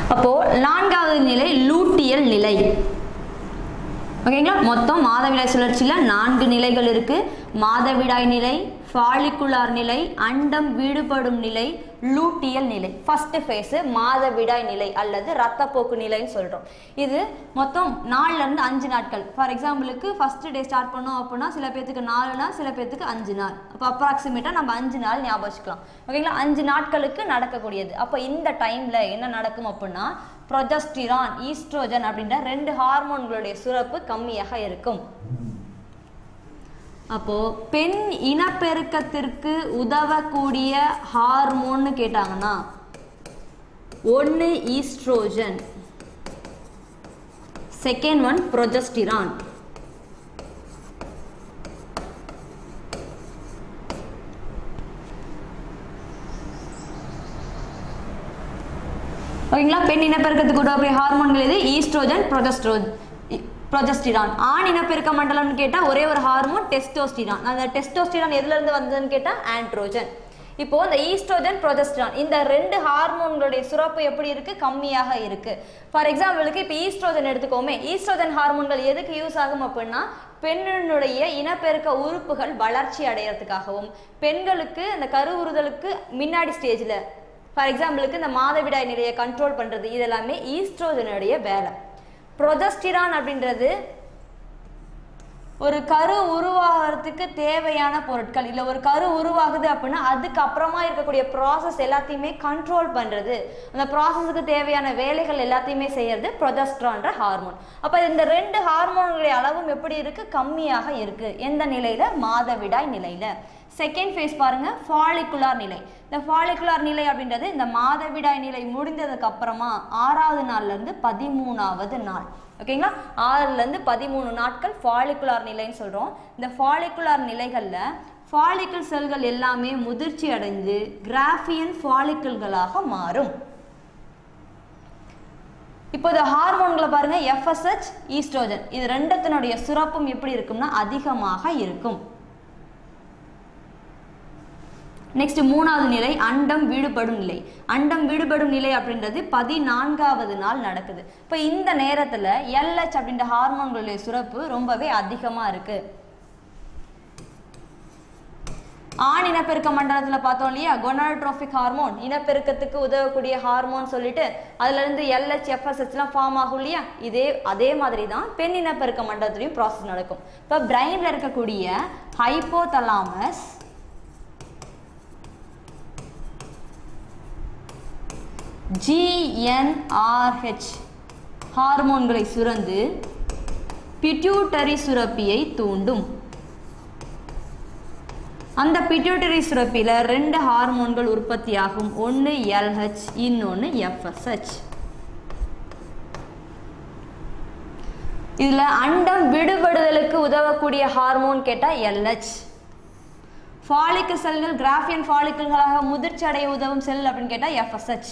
அப்போ நான்காவது நிலை லூட்டியல் நிலை ஓகேங்களா மொத்தம் மாதவிடாய் சுழற்சியில் நான்கு நிலைகள் இருக்கு மாதவிடாய் நிலை ஃபாலிகுலார் நிலை அண்டம் வீடுபடும் நிலை லூட்டியல் நிலை ஃபர்ஸ்ட் ஃபேஸ் மாதவிடாய் நிலை அல்லது ரத்தப்போக்கு நிலைன்னு சொல்றோம் இது மொத்தம் நாலுல இருந்து அஞ்சு நாட்கள் ஃபார் எக்ஸாம்பிளுக்கு ஃபர்ஸ்ட் டே ஸ்டார்ட் பண்ணோம் அப்படின்னா சில பேர்த்துக்கு நாலு நாள் சில பேர்த்துக்கு அஞ்சு நாள் அப்போ அப்ராக்சிமேட்டாக நம்ம அஞ்சு நாள் ஞாபகம் வச்சுக்கலாம் ஓகேங்களா அஞ்சு நாட்களுக்கு நடக்கக்கூடியது அப்போ இந்த டைம்ல என்ன நடக்கும் அப்படின்னா ப்ரொஜஸ்டிரான் ஈஸ்ட்ரோஜன் அப்படின்ற ரெண்டு ஹார்மோன்களுடைய சுரப்பு கம்மியாக இருக்கும் அப்போ பெண் இனப்பெருக்கத்திற்கு உதவக்கூடிய ஹார்மோன்னு கேட்டாங்கன்னா ஒன்று ஈஸ்ட்ரோஜன் செகண்ட் ஒன் ப்ரொஜஸ்டிரான் ஓகேங்களா பெண் இனப்பெருக்கத்துக்கு உதவக்கூடிய ஹார்மோன்கள் எது ஈஸ்ட்ரோஜன் ப்ரொஜஸ்ட்ரோ ப்ரொஜஸ்டிரான் ஆண் இனப்பெருக்க மண்டலம்னு கேட்டால் ஒரே ஒரு ஹார்மோன் டெஸ்டோஸ்டிரான் அந்த டெஸ்டோஸ்டிரான் எதுல இருந்து வந்ததுன்னு கேட்டால் ஆண்ட்ரோஜன் இப்போ இந்த ஈஸ்ட்ரோஜன் ப்ரொஜஸ்டிரான் இந்த ரெண்டு ஹார்மோன்களுடைய சுரப்பு எப்படி இருக்கு கம்மியாக இருக்கு ஃபார் எக்ஸாம்பிளுக்கு இப்போ ஈஸ்ட்ரோஜன் எடுத்துக்கோமே ஈஸ்ட்ரோஜன் ஹார்மோன்கள் எதுக்கு யூஸ் ஆகும் அப்படின்னா பெண்ணினுடைய இனப்பெருக்க உறுப்புகள் வளர்ச்சி அடையறதுக்காகவும் பெண்களுக்கு அந்த கருவுறுதலுக்கு முன்னாடி ஸ்டேஜில் ஃபார் எக்ஸாம்பிளுக்கு இந்த மாதவிடாய் நிலையை கண்ட்ரோல் பண்ணுறது இது எல்லாமே ஈஸ்ட்ரோஜனுடைய வேலை ப்ரொஜஸ்டிரான் அப்படின்றது ஒரு கரு உருவாகிறதுக்கு தேவையான பொருட்கள் இல்லை ஒரு கரு உருவாகுது அப்படின்னா அதுக்கு அப்புறமா இருக்கக்கூடிய ப்ராசஸ் எல்லாத்தையுமே கண்ட்ரோல் பண்ணுறது அந்த ப்ராசஸுக்கு தேவையான வேலைகள் எல்லாத்தையுமே செய்யறது ப்ரொஜஸ்ட்ரான்ற ஹார்மோன் அப்போ இந்த ரெண்டு ஹார்மோன்களுடைய அளவும் எப்படி இருக்கு கம்மியாக இருக்கு எந்த நிலையில மாதவிடாய் நிலையில செகண்ட் ஃபேஸ் பாருங்க ஃபாலிகுலார் நிலை இந்த ஃபாலிகுலார் நிலை அப்படின்றது இந்த மாதவிடாய் நிலை முடிந்ததுக்கு அப்புறமா ஆறாவது நாள்ல இருந்து பதிமூணாவது நாள் ஓகேங்களா ஆறுல இருந்து பதிமூணு நாட்கள் ஃபாலிகுலார் நிலைன்னு சொல்றோம் இந்த ஃபாலிகுலார் நிலைகள்ல ஃபாலிக்கல் செல்கள் எல்லாமே முதிர்ச்சி அடைந்து கிராஃபியன் ஃபாலிக்கல்களாக மாறும் இப்போ இந்த ஹார்மோன்களை பாருங்க எஃப்எஸ்ஹெச் ஈஸ்ட்ரோஜன் இது ரெண்டத்தினுடைய சுரப்பும் எப்படி இருக்கும்னா அதிகமாக இருக்கும் நெக்ஸ்ட் மூணாவது நிலை அண்டம் வீடுபடும் நிலை அண்டம் வீடுபடும் நிலை அப்படின்றது பதினான்காவது நாள் நடக்குது இப்போ இந்த நேரத்துல எல்ஹெச் அப்படின்ற ஹார்மோன்களுடைய சுரப்பு ரொம்பவே அதிகமா இருக்கு ஆண் இனப்பெருக்க மண்டலத்துல பார்த்தோம் இல்லையா கொனாட்ரோபிக் ஹார்மோன் இனப்பெருக்கத்துக்கு உதவக்கூடிய ஹார்மோன் சொல்லிட்டு அதுல இருந்து எல்ஹெச் எஃப்எஸ்ஹெச்லாம் ஃபார்ம் ஆகும் இல்லையா இதே அதே மாதிரி தான் பெண் இனப்பெருக்க மண்டலத்துலையும் ப்ராசஸ் நடக்கும் இப்போ பிரெயின்ல இருக்கக்கூடிய ஹைப்போதலாமஸ் ஜிஎன்ஆர்ஹெச் ஹார்மோன்களை சுரந்து பிட்யூட்டரி சுரப்பியை தூண்டும் அந்த பிட்யூட்டரி சுரப்பியில் ரெண்டு ஹார்மோன்கள் உற்பத்தியாகும் ஒன்று எல்ஹெச் இன்னொன்று எஃப்எஸ்ஹெச் இதில் அண்டம் விடுபடுதலுக்கு உதவக்கூடிய ஹார்மோன் கேட்டால் எல்ஹெச் ஃபாலிக்கு செல்கள் கிராஃபியன் ஃபாலிக்கல்களாக முதிர்ச்சி அடைய உதவும் செல் அப்படின்னு கேட்டால் எஃப்எஸ்ஹெச்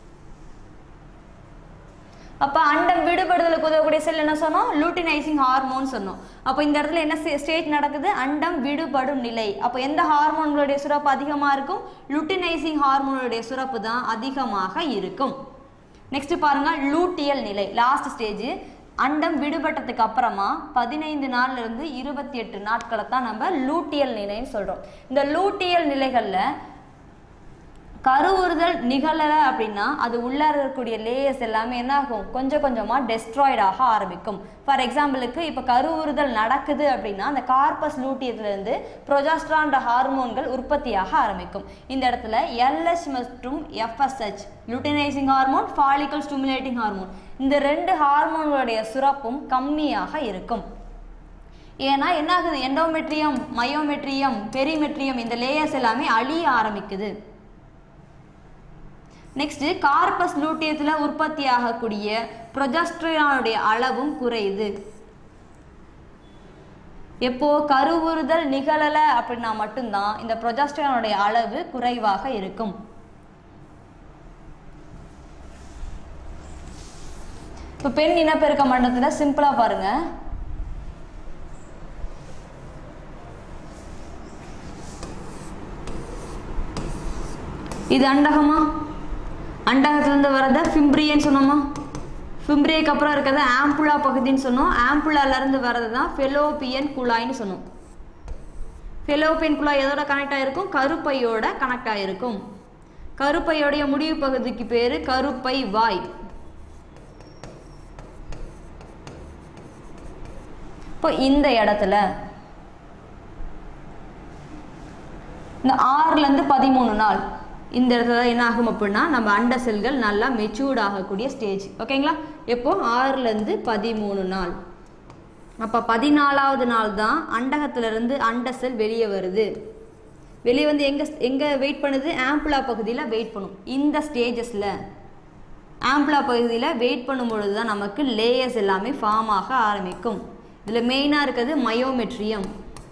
அப்போ அண்டம் விடுபடுதலுக்கு உதவக்கூடிய செல் என்ன சொன்னோம் லூட்டினைசிங் ஹார்மோன் சொன்னோம் அப்போ இந்த இடத்துல என்ன ஸ்டேட் நடக்குது அண்டம் விடுபடும் நிலை அப்போ எந்த ஹார்மோன்களுடைய சுரப்பு அதிகமாக இருக்கும் லுட்டினைசிங் ஹார்மோனுடைய சுரப்பு தான் அதிகமாக இருக்கும் நெக்ஸ்ட் பாருங்க லூட்டியல் நிலை லாஸ்ட் ஸ்டேஜ் அண்டம் விடுபட்டதுக்கு அப்புறமா பதினைந்து நாள்ல இருந்து இருபத்தி எட்டு நாட்களை தான் நம்ம லூட்டியல் நிலைன்னு சொல்றோம் இந்த லூட்டியல் நிலைகள்ல கருவுறுதல் நிகழலை அப்படின்னா அது உள்ள இருக்கக்கூடிய லேயர்ஸ் எல்லாமே என்ன ஆகும் கொஞ்சம் கொஞ்சமாக டெஸ்ட்ராய்ட் ஆக ஆரம்பிக்கும் ஃபார் எக்ஸாம்பிளுக்கு இப்போ கருவுறுதல் நடக்குது அப்படின்னா அந்த கார்பஸ் லூட்டியத்துலேருந்து ப்ரொஜாஸ்ட்ரான்ற ஹார்மோன்கள் உற்பத்தியாக ஆரம்பிக்கும் இந்த இடத்துல எல்எஸ் மற்றும் F S H luteinizing hormone follicle stimulating hormone இந்த ரெண்டு ஹார்மோன்களுடைய சுரப்பும் கம்மியாக இருக்கும் ஏன்னா என்ன ஆகுது எண்டோமெட்ரியம் மயோமெட்ரியம் பெரிமெட்ரியம் இந்த லேயர்ஸ் எல்லாமே அழிய ஆரம்பிக்குது நெக்ஸ்ட் கார்பஸ் லூட்டியத்தில் உற்பத்தி ஆகக்கூடிய ப்ரொஜஸ்ட்ரானுடைய அளவும் குறையுது எப்போ கருவுறுதல் நிகழலை அப்படின்னா மட்டும்தான் இந்த ப்ரொஜஸ்ட்ரானுடைய அளவு குறைவாக இருக்கும் இப்போ பெண் இனப்பெருக்க மண்டலத்தில் சிம்பிளாக பாருங்க இது அண்டகமா அண்டகத்திலிருந்து வரத ஃபிம்ப்ரியன்னு சொன்னோமா ஃபிம்ப்ரியக்கு அப்புறம் இருக்கிறது ஆம்புலா பகுதின்னு சொன்னோம் ஆம்புலாலேருந்து வர்றது தான் ஃபெலோபியன் குழாய்னு சொன்னோம் ஃபெலோபியன் குழாய் எதோட கனெக்ட் ஆகிருக்கும் கருப்பையோட கனெக்ட் ஆகிருக்கும் கருப்பையோடைய முடிவு பகுதிக்கு பேர் கருப்பை வாய் இப்போ இந்த இடத்துல இந்த ஆறுலேருந்து பதிமூணு நாள் இந்த இடத்துல என்ன ஆகும் அப்படின்னா நம்ம அண்ட செல்கள் நல்லா மெச்சூர்ட் ஆகக்கூடிய ஸ்டேஜ் ஓகேங்களா எப்போ ஆறுலேருந்து பதிமூணு நாள் அப்போ பதினாலாவது நாள் தான் அண்டகத்திலிருந்து அண்ட செல் வெளியே வருது வெளியே வந்து எங்கே எங்கே வெயிட் பண்ணுது ஆம்புலா பகுதியில் வெயிட் பண்ணும் இந்த ஸ்டேஜஸில் ஆம்புலா பகுதியில் வெயிட் பண்ணும் பொழுது தான் நமக்கு லேயர்ஸ் எல்லாமே ஃபார்ம் ஆக ஆரம்பிக்கும் இதில் மெயினாக இருக்கிறது மயோமெட்ரியம்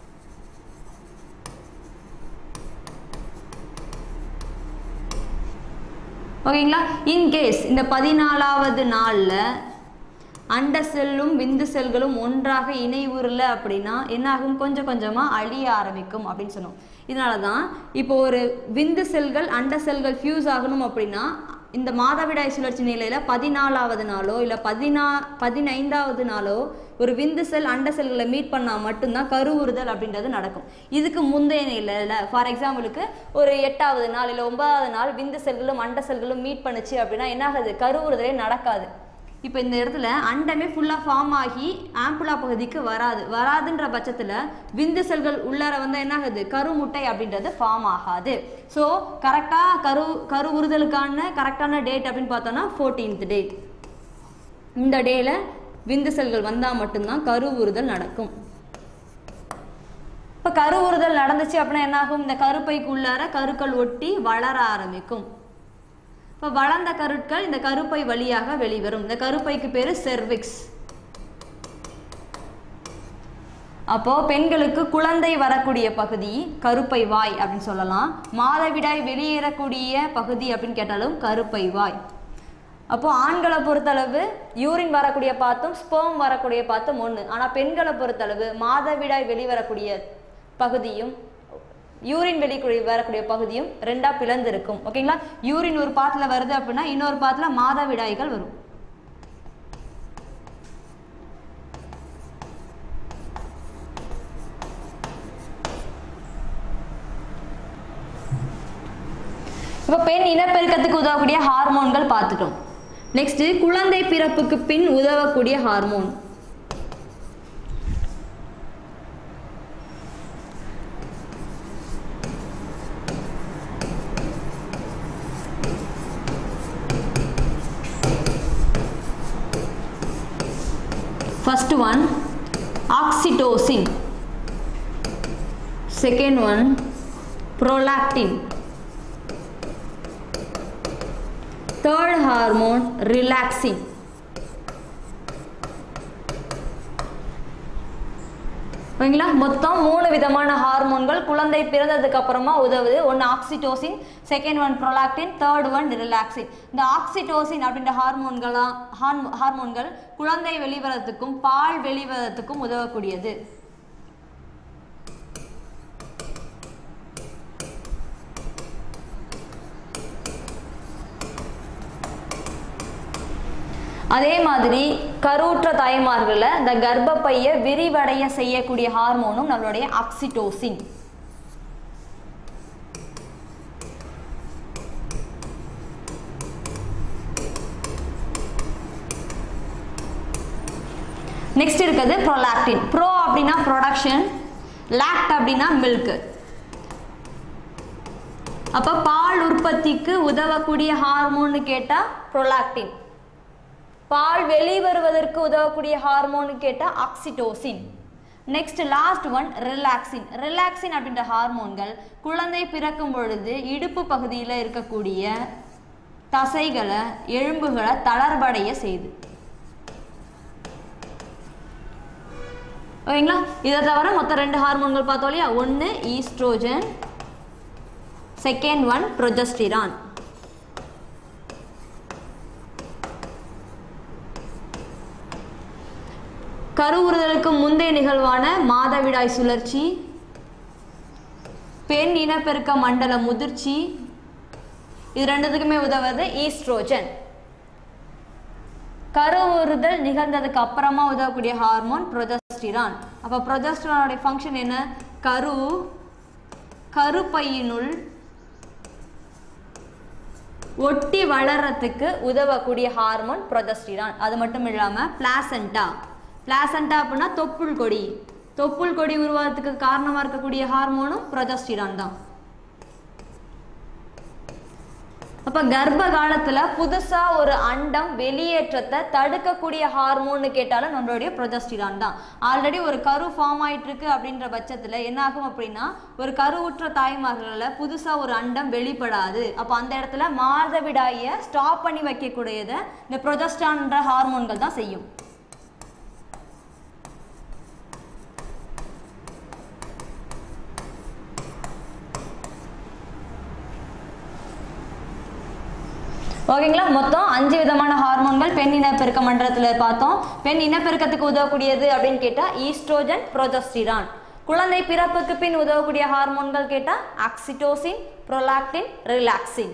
ஓகேங்களா இன்கேஸ் இந்த பதினாலாவது நாளில் அண்ட செல்லும் விந்து செல்களும் ஒன்றாக இணைவுறல அப்படின்னா என்ன ஆகும் கொஞ்சம் கொஞ்சமாக அழிய ஆரம்பிக்கும் அப்படின்னு சொன்னோம் இதனால தான் இப்போ ஒரு விந்து செல்கள் அண்ட செல்கள் ஃபியூஸ் ஆகணும் அப்படின்னா இந்த மாதவிடாய் சுழற்சி நிலையில பதினாலாவது நாளோ இல்லை பதினா பதினைந்தாவது நாளோ ஒரு விந்து செல் அண்ட செல்களை மீட் பண்ணால் மட்டும்தான் கருவுறுதல் அப்படின்றது நடக்கும் இதுக்கு முந்தைய நிலையில் ஃபார் எக்ஸாம்பிளுக்கு ஒரு எட்டாவது நாள் இல்லை ஒன்பதாவது நாள் விந்து செல்களும் அண்ட செல்களும் மீட் பண்ணுச்சு அப்படின்னா என்ன ஆகுது கருவுறுதலே நடக்காது இப்போ இந்த இடத்துல அண்டமே ஃபுல்லாக ஃபார்ம் ஆகி ஆம்புலா பகுதிக்கு வராது வராதுன்ற பட்சத்தில் விந்து செல்கள் உள்ளார வந்து என்ன ஆகுது கருமுட்டை அப்படின்றது ஃபார்ம் ஆகாது ஸோ கரெக்டாக கரு கரு உறுதலுக்கான கரெக்டான டேட் அப்படின்னு பார்த்தோன்னா ஃபோர்டீன்த் டே இந்த டேல விந்து செல்கள் வந்தால் மட்டும்தான் கரு உறுதல் நடக்கும் இப்போ கரு உறுதல் நடந்துச்சு அப்படின்னா என்னாகும் இந்த கருப்பைக்கு உள்ளார கருக்கள் ஒட்டி வளர ஆரம்பிக்கும் இப்போ வளர்ந்த கருட்கள் இந்த கருப்பை வழியாக வெளிவரும் இந்த கருப்பைக்கு பேர் செர்விக்ஸ் அப்போ பெண்களுக்கு குழந்தை வரக்கூடிய பகுதி கருப்பை வாய் அப்படின்னு சொல்லலாம் மாதவிடாய் வெளியேறக்கூடிய பகுதி அப்படின்னு கேட்டாலும் கருப்பை வாய் அப்போ ஆண்களை பொறுத்தளவு யூரின் வரக்கூடிய பாத்தும் ஸ்போம் வரக்கூடிய பாத்தும் ஒன்று ஆனால் பெண்களை பொறுத்தளவு மாதவிடாய் வெளிவரக்கூடிய பகுதியும் யூரின் வெளிக்குடி வரக்கூடிய பகுதியும் ரெண்டா பிளந்து இருக்கும் ஓகேங்களா யூரின் ஒரு பாத்துல வருது அப்படின்னா இன்னொரு பாத்துல மாதவிடாய்கள் வரும் இப்போ பெண் இனப்பெருக்கத்துக்கு உதவக்கூடிய ஹார்மோன்கள் பார்த்துட்டோம் நெக்ஸ்ட் குழந்தை பிறப்புக்கு பின் உதவக்கூடிய hormone First one, oxytocin. Second one, prolactin. Third hormone, relaxing. ஓகேங்களா மொத்தம் மூணு விதமான ஹார்மோன்கள் குழந்தை பிறந்ததுக்கு அப்புறமா உதவுது ஒன்று oxytocin second one prolactin third one relaxin இந்த ஆக்சிடோசின் அப்படின்ற ஹார்மோன்களா ஹார்மோன்கள் குழந்தை வெளிவரத்துக்கும் பால் வெளிவரத்துக்கும் உதவக்கூடியது அதே மாதிரி கருவுற்ற தாய்மார்களில் இந்த கர்ப்பப்பையை விரிவடைய செய்யக்கூடிய ஹார்மோனும் நம்மளுடைய ஆக்சிடோசின் நெக்ஸ்ட் இருக்குது ப்ரோலாக்டின் ப்ரோ அப்படின்னா ப்ரொடக்ஷன் லாக்ட் அப்படின்னா மில்க் அப்போ பால் உற்பத்திக்கு உதவக்கூடிய ஹார்மோன்னு கேட்டால் ப்ரோலாக்டின் பால் வெளிவருவதற்கு உதவக்கூடிய ஹார்மோனு கேட்டால் oxytocin next last one relaxin relaxin அப்படின்ற ஹார்மோன்கள் குழந்தை பிறக்கும் பொழுது இடுப்பு பகுதியில் இருக்கக்கூடிய தசைகளை எலும்புகளை தளர்வடைய செய்யுது ஓகேங்களா இதை தவிர மொத்தம் ரெண்டு ஹார்மோன்கள் பார்த்தோம் இல்லையா ஒன்று ஈஸ்ட்ரோஜன் செகண்ட் ஒன் ப்ரொஜஸ்டிரான் கருவுறுதலுக்கு முந்தைய நிகழ்வான மாதவிடாய் சுழற்சி பெண் இனப்பெருக்க மண்டல முதிர்ச்சி இது ரெண்டுத்துக்குமே உதவுறது ஈஸ்ட்ரோஜன் கருவுறுதல் நிகழ்ந்ததுக்கு அப்புறமா உதவக்கூடிய ஹார்மோன் ப்ரொஜஸ்டிரான் அப்போ ப்ரொஜஸ்டிரானோட ஃபங்க்ஷன் என்ன கரு கருப்பையினுள் ஒட்டி வளர்றதுக்கு உதவக்கூடிய ஹார்மோன் ப்ரொஜஸ்டிரான் அது மட்டும் இல்லாமல் பிளாசண்டா பிளாசண்டா அப்படின்னா தொப்புள் கொடி தொப்புள் கொடி உருவாகிறதுக்கு காரணமாக இருக்கக்கூடிய ஹார்மோனும் ப்ரொஜஸ்டிரான் தான் அப்ப கர்ப்ப காலத்துல புதுசா ஒரு அண்டம் வெளியேற்றத்தை தடுக்கக்கூடிய ஹார்மோன்னு கேட்டாலும் நம்மளுடைய ப்ரொஜஸ்டிரான் தான் ஆல்ரெடி ஒரு கரு ஃபார்ம் ஆயிட்டு இருக்கு அப்படின்ற பட்சத்துல என்ன ஆகும் அப்படின்னா ஒரு கருவுற்ற தாய்மார்கள்ல புதுசா ஒரு அண்டம் வெளிப்படாது அப்ப அந்த இடத்துல மாதவிடாய ஸ்டாப் பண்ணி வைக்கக்கூடியதை இந்த ப்ரொஜஸ்டான்ற ஹார்மோன்கள் தான் செய்யும் ஓகேங்களா மொத்தம் அஞ்சு விதமான ஹார்மோன்கள் பெண் இனப்பெருக்க மண்டலத்தில் பார்த்தோம் பெண் இனப்பெருக்கத்துக்கு உதவக்கூடியது அப்படின்னு கேட்டால் ஈஸ்ட்ரோஜன் ப்ரோஜஸ்டிரான் குழந்தை பிறப்புக்கு பின் உதவக்கூடிய ஹார்மோன்கள் கேட்டால் ஆக்சிடோசின் ப்ரோலாக்டின் ரிலாக்சின்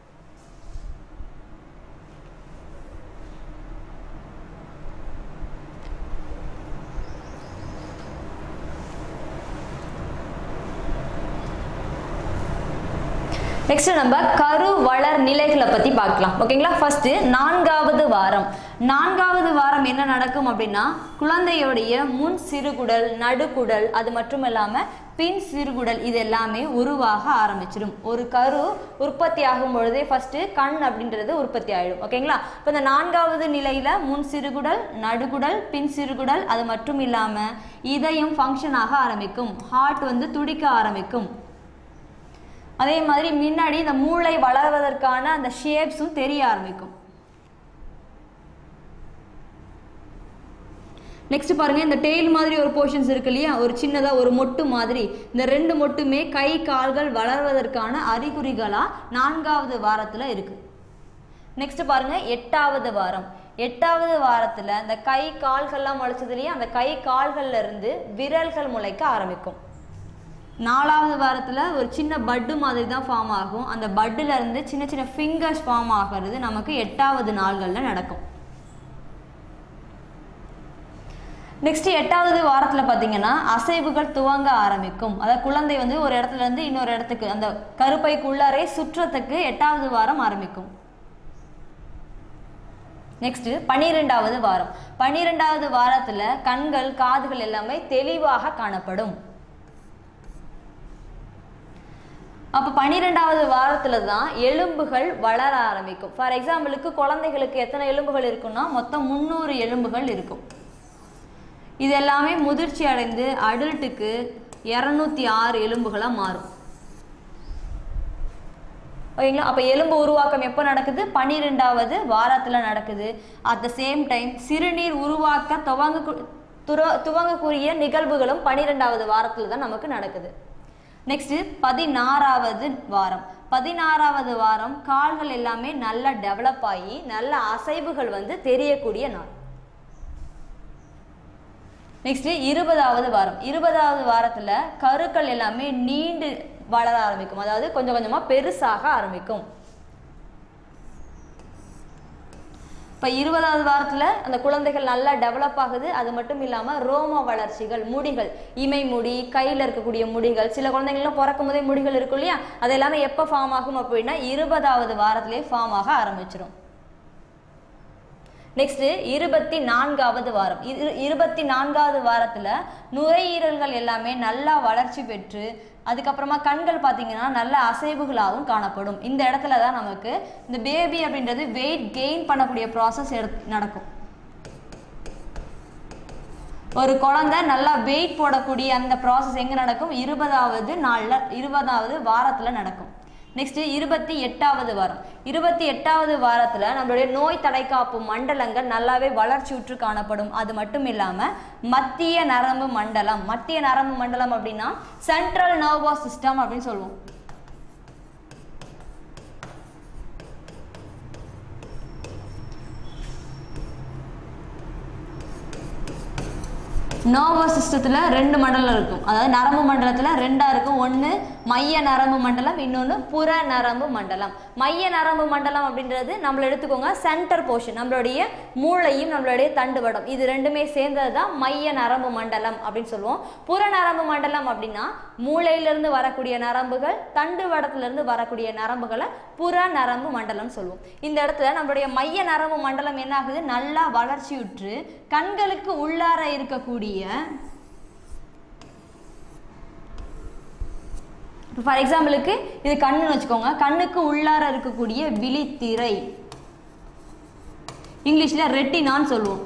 நெக்ஸ்ட் நம்ம கரு வளர் நிலைகளை பத்தி பார்க்கலாம் ஓகேங்களா ஃபர்ஸ்ட் நான்காவது வாரம் நான்காவது வாரம் என்ன நடக்கும் அப்படின்னா குழந்தையுடைய முன் சிறுகுடல் நடுக்குடல் அது மட்டும் இல்லாம பின் சிறுகுடல் இது எல்லாமே உருவாக ஆரம்பிச்சிடும் ஒரு கரு உற்பத்தி ஆகும் பொழுதே ஃபர்ஸ்ட் கண் அப்படின்றது உற்பத்தி ஆயிடும் ஓகேங்களா இப்போ இந்த நான்காவது நிலையில முன் சிறுகுடல் நடுகுடல் பின் சிறுகுடல் அது மட்டும் இல்லாம இதயம் ஃபங்க்ஷன் ஆக ஆரம்பிக்கும் ஹார்ட் வந்து துடிக்க ஆரம்பிக்கும் அதே மாதிரி முன்னாடி இந்த மூளை வளர்வதற்கான அந்த ஷேப்ஸும் தெரிய ஆரம்பிக்கும் நெக்ஸ்ட் பாருங்க இந்த டெய்ல் மாதிரி ஒரு போர்ஷன்ஸ் இருக்கு இல்லையா ஒரு சின்னதா ஒரு மொட்டு மாதிரி இந்த ரெண்டு மொட்டுமே கை கால்கள் வளர்வதற்கான அறிகுறிகளா நான்காவது வாரத்துல இருக்கு நெக்ஸ்ட் பாருங்க எட்டாவது வாரம் எட்டாவது வாரத்துல இந்த கை கால்கள்லாம் முளைச்சது இல்லையா அந்த கை கால்கள்ல இருந்து விரல்கள் முளைக்க ஆரம்பிக்கும் நாலாவது வாரத்துல ஒரு சின்ன பட்டு மாதிரி தான் ஃபார்ம் ஆகும் அந்த பட்டுல இருந்து சின்ன சின்ன ஃபிங்கர்ஸ் ஃபார்ம் ஆகிறது நமக்கு எட்டாவது நாள்கள்ல நடக்கும் நெக்ஸ்ட் எட்டாவது வாரத்துல பாத்தீங்கன்னா அசைவுகள் துவங்க ஆரம்பிக்கும் அதாவது குழந்தை வந்து ஒரு இடத்துல இருந்து இன்னொரு இடத்துக்கு அந்த கருப்பைக்குள்ளாரே சுற்றத்துக்கு எட்டாவது வாரம் ஆரம்பிக்கும் நெக்ஸ்ட் பனிரெண்டாவது வாரம் பனிரெண்டாவது வாரத்துல கண்கள் காதுகள் எல்லாமே தெளிவாக காணப்படும் அப்போ பன்னிரெண்டாவது வாரத்துல தான் எலும்புகள் வளர ஆரம்பிக்கும் ஃபார் எக்ஸாம்பிளுக்கு குழந்தைகளுக்கு எத்தனை எலும்புகள் இருக்குன்னா மொத்தம் முந்நூறு எலும்புகள் இருக்கும் இது எல்லாமே முதிர்ச்சி அடைந்து அடல்ட்டுக்கு இரநூத்தி ஆறு எலும்புகளாக மாறும் ஓகேங்களா அப்போ எலும்பு உருவாக்கம் எப்போ நடக்குது பன்னிரெண்டாவது வாரத்தில் நடக்குது அட் த சேம் டைம் சிறுநீர் உருவாக்க துவங்க துற துவங்கக்கூடிய நிகழ்வுகளும் பன்னிரெண்டாவது வாரத்தில் தான் நமக்கு நடக்குது நெக்ஸ்ட் பதினாறாவது வாரம் பதினாறாவது வாரம் கால்கள் எல்லாமே நல்லா டெவலப் ஆகி நல்ல அசைவுகள் வந்து தெரியக்கூடிய நாள் நெக்ஸ்ட் இருபதாவது வாரம் இருபதாவது வாரத்துல கருக்கள் எல்லாமே நீண்டு வளர ஆரம்பிக்கும் அதாவது கொஞ்சம் கொஞ்சமா பெருசாக ஆரம்பிக்கும் இப்போ இருபதாவது வாரத்தில் அந்த குழந்தைகள் நல்லா டெவலப் ஆகுது அது மட்டும் இல்லாமல் ரோம வளர்ச்சிகள் முடிகள் இமை முடி கையில் இருக்கக்கூடிய முடிகள் சில குழந்தைங்கள்லாம் பிறக்கும் போதே முடிகள் இருக்கும் இல்லையா அது எல்லாமே எப்போ ஃபார்ம் ஆகும் அப்படின்னா இருபதாவது வாரத்திலே ஃபார்ம் ஆக ஆரம்பிச்சிடும் நெக்ஸ்ட் இருபத்தி நான்காவது வாரம் இரு இருபத்தி நான்காவது வாரத்துல நுரையீரல்கள் எல்லாமே நல்லா வளர்ச்சி பெற்று அதுக்கப்புறமா கண்கள் பார்த்தீங்கன்னா நல்ல அசைவுகளாகவும் காணப்படும் இந்த இடத்துல தான் நமக்கு இந்த பேபி அப்படின்றது வெயிட் கெயின் பண்ணக்கூடிய ப்ராசஸ் நடக்கும் ஒரு குழந்தை நல்லா வெயிட் போடக்கூடிய அந்த ப்ராசஸ் எங்கே நடக்கும் இருபதாவது நாளில் இருபதாவது வாரத்தில் நடக்கும் நெக்ஸ்ட் இருபத்தி எட்டாவது வாரம் இருபத்தி எட்டாவது வாரத்துல நம்மளுடைய நோய் தடைக்காப்பு மண்டலங்கள் நல்லாவே வளர்ச்சி உற்று காணப்படும் அது மட்டும் இல்லாம மத்திய நரம்பு மண்டலம் மத்திய நரம்பு மண்டலம் அப்படின்னா சென்ட்ரல் நர்வஸ் சிஸ்டம் அப்படின்னு சொல்லுவோம் நர்வஸ் சிஸ்டத்தில் ரெண்டு மண்டலம் இருக்கும் அதாவது நரம்பு மண்டலத்தில் ரெண்டாக இருக்கும் ஒன்று மைய நரம்பு மண்டலம் இன்னொன்று புற நரம்பு மண்டலம் மைய நரம்பு மண்டலம் அப்படின்றது நம்மள எடுத்துக்கோங்க சென்டர் போர்ஷன் நம்மளுடைய மூளையும் நம்மளுடைய தண்டுவடம் இது ரெண்டுமே சேர்ந்தது தான் மைய நரம்பு மண்டலம் அப்படின்னு சொல்லுவோம் புற நரம்பு மண்டலம் அப்படின்னா மூளையிலிருந்து வரக்கூடிய நரம்புகள் தண்டுவடத்திலிருந்து வரக்கூடிய நரம்புகளை புற நரம்பு மண்டலம் சொல்லுவோம் இந்த இடத்துல நம்மளுடைய மைய நரம்பு மண்டலம் என்ன ஆகுது நல்லா வளர்ச்சியுற்று கண்களுக்கு உள்ளார இருக்கக்கூடிய ஃபார் எக்ஸாம்பிளுக்கு இது கண்ணுன்னு வச்சுக்கோங்க கண்ணுக்கு உள்ளார இருக்கக்கூடிய விழித்திரை இங்கிலீஷ்ல ரெட்டினான்னு சொல்லுவோம்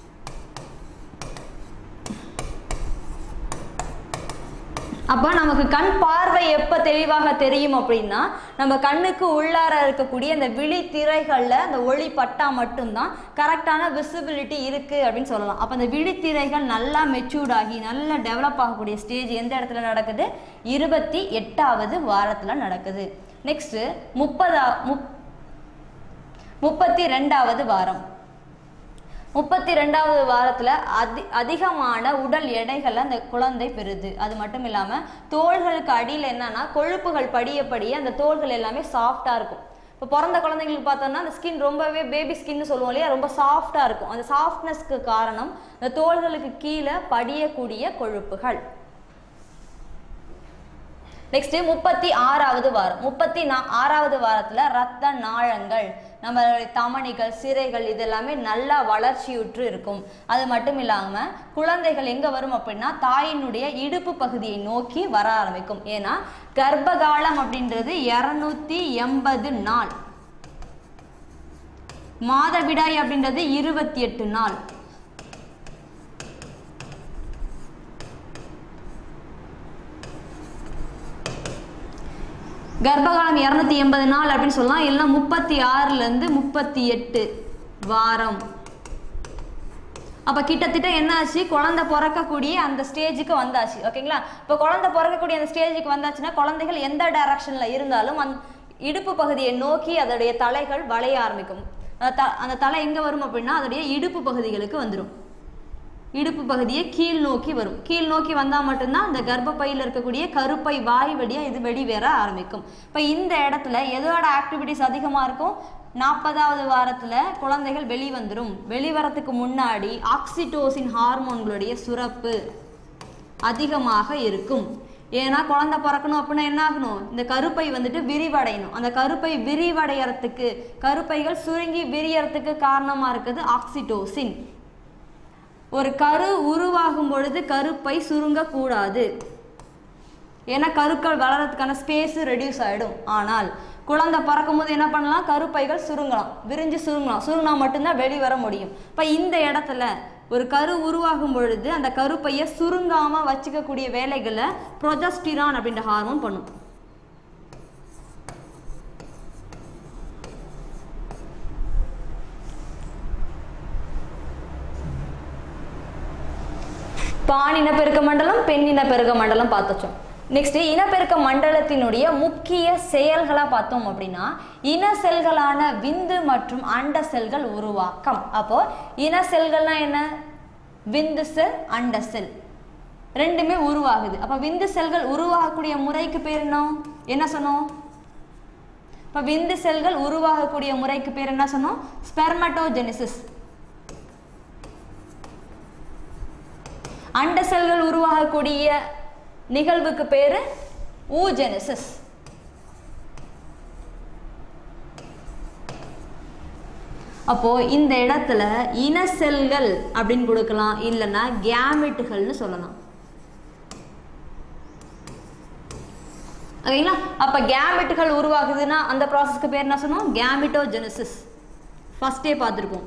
அப்போ நமக்கு கண் பார்வை எப்போ தெளிவாக தெரியும் அப்படின்னா நம்ம கண்ணுக்கு உள்ளார இருக்கக்கூடிய அந்த விழித்திரைகளில் அந்த ஒளி பட்டா மட்டும்தான் கரெக்டான விசிபிலிட்டி இருக்குது அப்படின்னு சொல்லலாம் அப்போ அந்த விழித்திரைகள் நல்லா மெச்சூர்ட் ஆகி நல்லா டெவலப் ஆகக்கூடிய ஸ்டேஜ் எந்த இடத்துல நடக்குது இருபத்தி எட்டாவது வாரத்தில் நடக்குது நெக்ஸ்ட்டு முப்பதா முப் முப்பத்தி ரெண்டாவது வாரம் முப்பத்தி ரெண்டாவது வாரத்தில் அதி அதிகமான உடல் எடைகளை அந்த குழந்தை பெறுது அது மட்டும் இல்லாமல் தோள்களுக்கு அடியில் என்னன்னா கொழுப்புகள் படிய படிய அந்த தோள்கள் எல்லாமே சாஃப்டாக இருக்கும் இப்போ பிறந்த குழந்தைங்களுக்கு பார்த்தோம்னா அந்த ஸ்கின் ரொம்பவே பேபி ஸ்கின்னு சொல்லுவோம் இல்லையா ரொம்ப சாஃப்டாக இருக்கும் அந்த சாஃப்ட்னஸ்க்கு காரணம் அந்த தோள்களுக்கு கீழே படியக்கூடிய கொழுப்புகள் நெக்ஸ்ட் முப்பத்தி ஆறாவது வாரம் முப்பத்தி நா ஆறாவது வாரத்துல ரத்த நாளங்கள் நம்ம தமணிகள் சிரைகள் இதெல்லாமே நல்லா வளர்ச்சியுற்று இருக்கும் அது மட்டும் இல்லாம குழந்தைகள் எங்க வரும் அப்படின்னா தாயினுடைய இடுப்பு பகுதியை நோக்கி வர ஆரம்பிக்கும் ஏன்னா கர்ப்பகாலம் அப்படின்றது இரநூத்தி எண்பது நாள் மாதவிடாய் அப்படின்றது இருபத்தி எட்டு நாள் கர்ப்பகாலம் இரநூத்தி எண்பது நாள் அப்படின்னு சொல்லலாம் இல்லைன்னா முப்பத்தி ஆறுலேருந்து முப்பத்தி எட்டு வாரம் அப்போ கிட்டத்தட்ட என்னாச்சு குழந்தை பிறக்கக்கூடிய அந்த ஸ்டேஜுக்கு வந்தாச்சு ஓகேங்களா இப்போ குழந்தை பிறக்கக்கூடிய அந்த ஸ்டேஜுக்கு வந்தாச்சுன்னா குழந்தைகள் எந்த டைரக்ஷனில் இருந்தாலும் அந் இடுப்பு பகுதியை நோக்கி அதோடைய தலைகள் வளைய ஆரம்பிக்கும் அந்த த அந்த தலை எங்கே வரும் அப்படின்னா அதோடைய இடுப்பு பகுதிகளுக்கு வந்துடும் இடுப்பு பகுதியை கீழ் நோக்கி வரும் கீழ் நோக்கி வந்தால் மட்டும்தான் அந்த கர்ப்பப்பையில் இருக்கக்கூடிய கருப்பை வாய் வழியாக இது வெளிவேற ஆரம்பிக்கும் இப்போ இந்த இடத்துல எதோட ஆக்டிவிட்டிஸ் அதிகமாக இருக்கும் நாற்பதாவது வாரத்தில் குழந்தைகள் வெளிவந்துடும் வெளிவரத்துக்கு முன்னாடி ஆக்சிடோசின் ஹார்மோன்களுடைய சுரப்பு அதிகமாக இருக்கும் ஏன்னா குழந்தை பிறக்கணும் அப்படின்னா என்ன ஆகணும் இந்த கருப்பை வந்துட்டு விரிவடையணும் அந்த கருப்பை விரிவடையறதுக்கு கருப்பைகள் சுருங்கி விரியறதுக்கு காரணமாக இருக்குது ஆக்சிடோசின் ஒரு கரு உருவாகும் பொழுது கருப்பை சுருங்கக்கூடாது ஏன்னா கருக்கள் வளரதுக்கான ஸ்பேஸ் ரெடியூஸ் ஆகிடும் ஆனால் குழந்தை பறக்கும் போது என்ன பண்ணலாம் கருப்பைகள் சுருங்கலாம் விரிஞ்சு சுருங்கலாம் சுருங்கினா மட்டும்தான் வெளிவர முடியும் இப்போ இந்த இடத்துல ஒரு கரு உருவாகும் பொழுது அந்த கருப்பையை சுருங்காம வச்சுக்கக்கூடிய வேலைகளை ப்ரொஜஸ்டிரான் அப்படின்ற ஹார்மோன் பண்ணும் பான் இனப்பெருக்க மண்டலம் பெண் இனப்பெருக்க மண்டலம் பார்த்துச்சோம் நெக்ஸ்ட் இனப்பெருக்க மண்டலத்தினுடைய முக்கிய செயல்களா பார்த்தோம் அப்படின்னா இன செல்களான விந்து மற்றும் அண்ட செல்கள் உருவாக்கம் அப்போ இன செல்கள்னா என்ன விந்து செல் அண்ட செல் ரெண்டுமே உருவாகுது அப்ப விந்து செல்கள் உருவாகக்கூடிய முறைக்கு பேர் என்ன என்ன சொன்னோம் இப்ப விந்து செல்கள் உருவாகக்கூடிய முறைக்கு பேர் என்ன சொன்னோம் ஸ்பெர்மட்டோஜெனிசிஸ் அண்ட செல்கள் உருவாகக்கூடிய நிகழ்வுக்கு பேரு ஊஜெனிசிஸ் அப்போ இந்த இடத்துல இன செல்கள் அப்படின்னு கொடுக்கலாம் இல்லைன்னா கேமிட்டுகள்னு சொல்லலாம் ஓகேங்களா அப்ப கேமிட்டுகள் உருவாகுதுன்னா அந்த ப்ராசஸ்க்கு பேர் என்ன சொன்னோம் கேமிட்டோஜெனிசிஸ் ஃபர்ஸ்டே பார்த்துருக்கோம்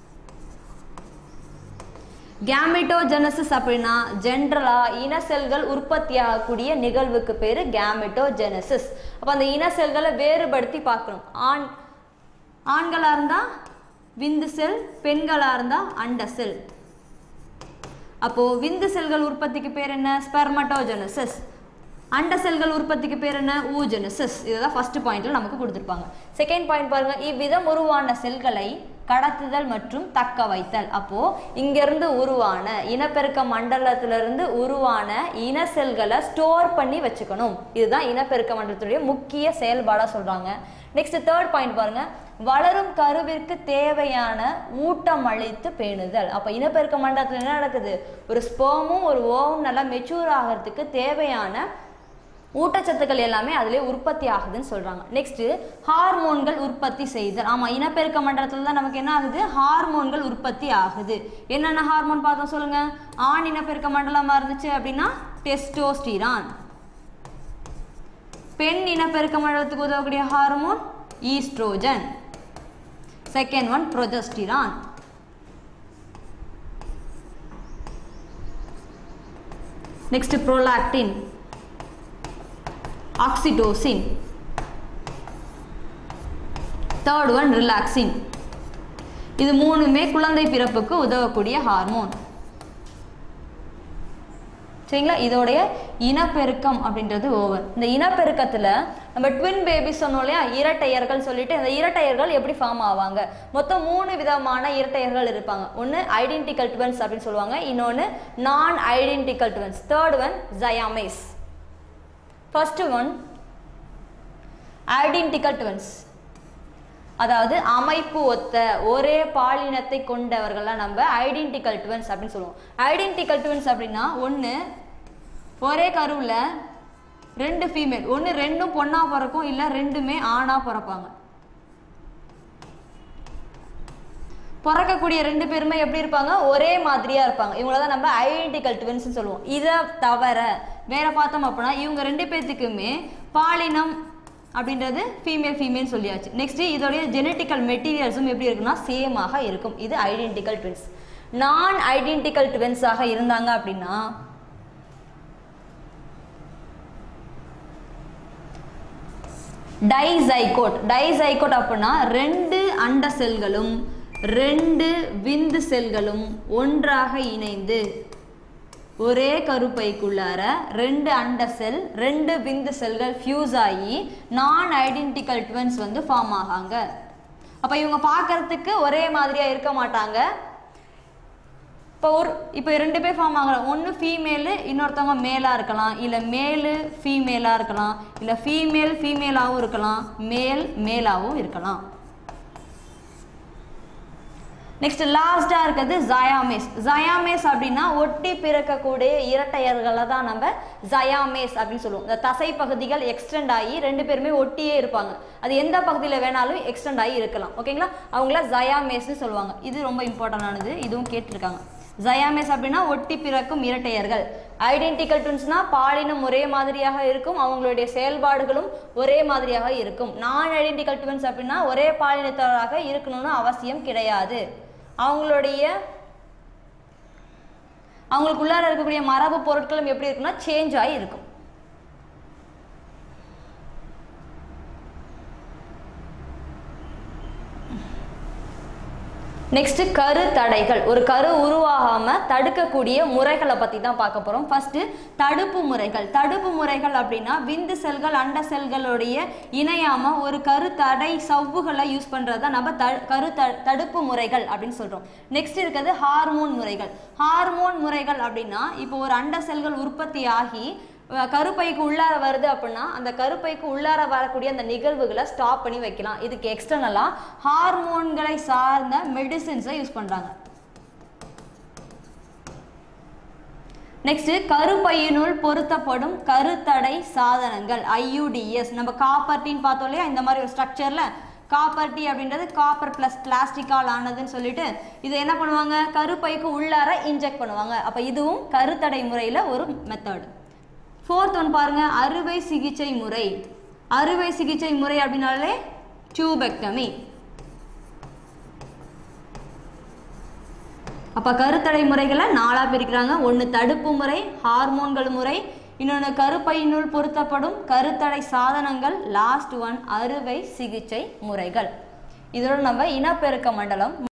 கேமிட்டோஜெனசிஸ் அப்படின்னா ஜென்ரலா இன செல்கள் உற்பத்தி ஆகக்கூடிய நிகழ்வுக்கு பேரு கேமிட்டோஜெனசிஸ் அப்ப அந்த இன செல்களை வேறுபடுத்தி பார்க்கணும் ஆண் ஆண்களா இருந்தா விந்து செல் பெண்களா இருந்தா அண்ட செல் அப்போ விந்து செல்கள் உற்பத்திக்கு பேர் என்ன ஸ்பெர்மட்டோஜெனசிஸ் அண்ட செல்கள் உற்பத்திக்கு பேர் என்ன ஊஜெனசிஸ் இதுதான் ஃபர்ஸ்ட் பாயிண்ட்ல நமக்கு கொடுத்துருப்பாங்க செகண்ட் பாயிண்ட் பாருங்க இவ்விதம் உருவான செல்களை கடத்துதல் மற்றும் தக்க வைத்தல் அப்போ இங்கிருந்து உருவான இனப்பெருக்க மண்டலத்திலிருந்து உருவான இன செல்களை ஸ்டோர் பண்ணி வச்சுக்கணும் இதுதான் இனப்பெருக்க மண்டலத்துடைய முக்கிய செயல்பாடா சொல்றாங்க நெக்ஸ்ட் தேர்ட் பாயிண்ட் பாருங்க வளரும் கருவிற்கு தேவையான ஊட்டம் அளித்து பேணுதல் அப்ப இனப்பெருக்க மண்டலத்துல என்ன நடக்குது ஒரு ஸ்போமும் ஒரு ஓவும் நல்லா மெச்சூர் ஆகிறதுக்கு தேவையான ஊட்டச்சத்துக்கள் எல்லாமே அதிலே உற்பத்தி ஆகுதுன்னு சொல்றாங்க நெக்ஸ்ட் ஹார்மோன்கள் உற்பத்தி செய்தல் ஆமா இனப்பெருக்க மண்டலத்துல தான் நமக்கு என்ன ஆகுது ஹார்மோன்கள் உற்பத்தி ஆகுது என்னென்ன ஹார்மோன் பார்த்தோம் சொல்லுங்க ஆண் இனப்பெருக்க மண்டலமா இருந்துச்சு அப்படின்னா டெஸ்டோஸ்டிரான் பெண் இனப்பெருக்க மண்டலத்துக்கு உதவக்கூடிய hormone oestrogen second one progesterone next prolactin oxytocin third one relaxin இது மூணுமே குழந்தை பிறப்புக்கு உதவக்கூடிய ஹார்மோன் சரிங்களா இதோடைய இனப்பெருக்கம் அப்படின்றது ஓவர் இந்த இனப்பெருக்கத்துல நம்ம ட்வின் பேபிஸ் சொன்னோம் இல்லையா இரட்டையர்கள் சொல்லிட்டு இந்த இரட்டையர்கள் எப்படி ஃபார்ம் ஆவாங்க மொத்தம் மூணு விதமான இரட்டையர்கள் இருப்பாங்க ஒன்று ஐடென்டிக்கல் ட்வின்ஸ் அப்படின்னு சொல்லுவாங்க இன்னொன்று non identical twins third one ஜயாமேஸ் ஃபர்ஸ்ட் ஒன் ஐடென்டிக்கல் ட்வின்ஸ் அதாவது அமைப்பு ஒத்த ஒரே பாலினத்தை கொண்டவர்கள்லாம் நம்ம ஐடென்டிக்கல் ட்வின்ஸ் அப்படின்னு சொல்லுவோம் ஐடென்டிக்கல் ட்வின்ஸ் அப்படின்னா ஒன்று ஒரே கருவில் ரெண்டு ஃபீமேல் ஒன்று ரெண்டும் பொண்ணா பிறக்கும் இல்லை ரெண்டுமே ஆணா பிறப்பாங்க பிறக்கக்கூடிய ரெண்டு பேருமே எப்படி இருப்பாங்க ஒரே மாதிரியா இருப்பாங்க இவங்கள தான் நம்ம ஐடென்டிக்கல் ட்வின்ஸ் சொல்லுவோம் இதை தவிர வேற பார்த்தோம் அப்படின்னா இவங்க ரெண்டு பேர்த்துக்குமே பாலினம் அப்படின்றது ஃபீமேல் ஃபீமேல் சொல்லியாச்சு நெக்ஸ்ட் இதோடைய ஜெனட்டிக்கல் மெட்டீரியல்ஸும் எப்படி இருக்குன்னா சேமாக இருக்கும் இது ஐடென்டிக்கல் ட்வின்ஸ் நான் ஐடென்டிக்கல் ட்வின்ஸாக இருந்தாங்க அப்படின்னா டைசைகோட் டைசைகோட் அப்படின்னா ரெண்டு அண்ட செல்களும் ரெண்டு விந்து செல்களும் ஒன்றாக இணைந்து ஒரே கருப்பைக்குள்ளார ரெண்டு அண்ட செல் ரெண்டு விந்து செல்கள் ஃபியூஸ் ஆகி நான் ஐடென்டிக்கல் ட்வின்ஸ் வந்து ஃபார்ம் ஆகாங்க அப்போ இவங்க பார்க்கறதுக்கு ஒரே மாதிரியா இருக்க மாட்டாங்க இப்போ ஒரு இப்போ ரெண்டு பேர் ஃபார்ம் ஆகலாம் ஒன்று ஃபீமேலு இன்னொருத்தவங்க மேலாக இருக்கலாம் இல்லை மேலு ஃபீமேலாக இருக்கலாம் இல்லை ஃபீமேல் ஃபீமேலாகவும் இருக்கலாம் மேல் மேலாகவும் இருக்கலாம் நெக்ஸ்ட் லாஸ்டா இருக்கிறது ஜயாமேஸ் ஜயாமேஸ் அப்படின்னா ஒட்டி பிறக்கக்கூடிய இரட்டையர்களை தான் நம்ம ஜயாமேஸ் அப்படின்னு சொல்லுவோம் இந்த தசை பகுதிகள் எக்ஸ்டெண்ட் ஆகி ரெண்டு பேருமே ஒட்டியே இருப்பாங்க அது எந்த பகுதியில் வேணாலும் எக்ஸ்டெண்ட் ஆகி இருக்கலாம் ஓகேங்களா அவங்கள ஜயாமேஸ்னு சொல்லுவாங்க இது ரொம்ப இம்பார்ட்டண்டானது இதுவும் கேட்டிருக்காங்க ஜயாமேஸ் அப்படின்னா ஒட்டி பிறக்கும் இரட்டையர்கள் ஐடென்டிக்கல் ட்வின்ஸ்னா பாலினம் ஒரே மாதிரியாக இருக்கும் அவங்களுடைய செயல்பாடுகளும் ஒரே மாதிரியாக இருக்கும் நான் ஐடென்டிக்கல் ட்வின்ஸ் அப்படின்னா ஒரே பாலினத்தவராக இருக்கணும்னு அவசியம் கிடையாது அவங்களுடைய அவங்களுக்குள்ளார இருக்கக்கூடிய மரபு பொருட்களும் எப்படி இருக்குன்னா சேஞ்ச் ஆகி இருக்கும் நெக்ஸ்ட் கரு தடைகள் ஒரு கரு உருவாகாம தடுக்கக்கூடிய முறைகளை பத்தி தான் பார்க்க போறோம் ஃபர்ஸ்ட் தடுப்பு முறைகள் தடுப்பு முறைகள் அப்படின்னா விந்து செல்கள் அண்ட செல்களுடைய இணையாம ஒரு கரு தடை சவ்வுகளை யூஸ் பண்றதா நம்ம த கரு த தடுப்பு முறைகள் அப்படின்னு சொல்றோம் நெக்ஸ்ட் இருக்கிறது ஹார்மோன் முறைகள் ஹார்மோன் முறைகள் அப்படின்னா இப்போ ஒரு அண்ட செல்கள் உற்பத்தி ஆகி அஹ் கருப்பைக்கு உள்ளார வருது அப்படின்னா அந்த கருப்பைக்கு உள்ளார வரக்கூடிய அந்த நிகழ்வுகளை ஸ்டாப் பண்ணி வைக்கலாம் இதுக்கு எக்ஸ்டர்னலாக ஹார்மோன்களை சார்ந்த மெடிசின்ஸை யூஸ் பண்ணுறாங்க நெக்ஸ்ட் கருப்பையினுள் பொருத்தப்படும் கருத்தடை சாதனங்கள் ஐயூடிஎஸ் நம்ம காப்பர்டின்னு பார்த்தோம் இல்லையா இந்த மாதிரி ஒரு ஸ்ட்ரக்சரில் காப்பர் டி அப்படின்றது காப்பர் ப்ளஸ் பிளாஸ்டிக்கால் ஆனதுன்னு சொல்லிட்டு இதை என்ன பண்ணுவாங்க கருப்பைக்கு உள்ளார இன்ஜெக்ட் பண்ணுவாங்க அப்போ இதுவும் கருத்தடை முறையில் ஒரு மெத்தட் ஃபோர்த் ஒன் பாருங்க அறுவை சிகிச்சை முறை அறுவை சிகிச்சை முறை அப்படின்னாலே டியூபெக்டமி அப்போ கருத்தடை முறைகளை நாலாக பிரிக்கிறாங்க ஒன்று தடுப்பு முறை ஹார்மோன்கள் முறை இன்னொன்று கருப்பையினுள் பொருத்தப்படும் கருத்தடை சாதனங்கள் லாஸ்ட் ஒன் அறுவை சிகிச்சை முறைகள் இதோட நம்ம இனப்பெருக்க மண்டலம்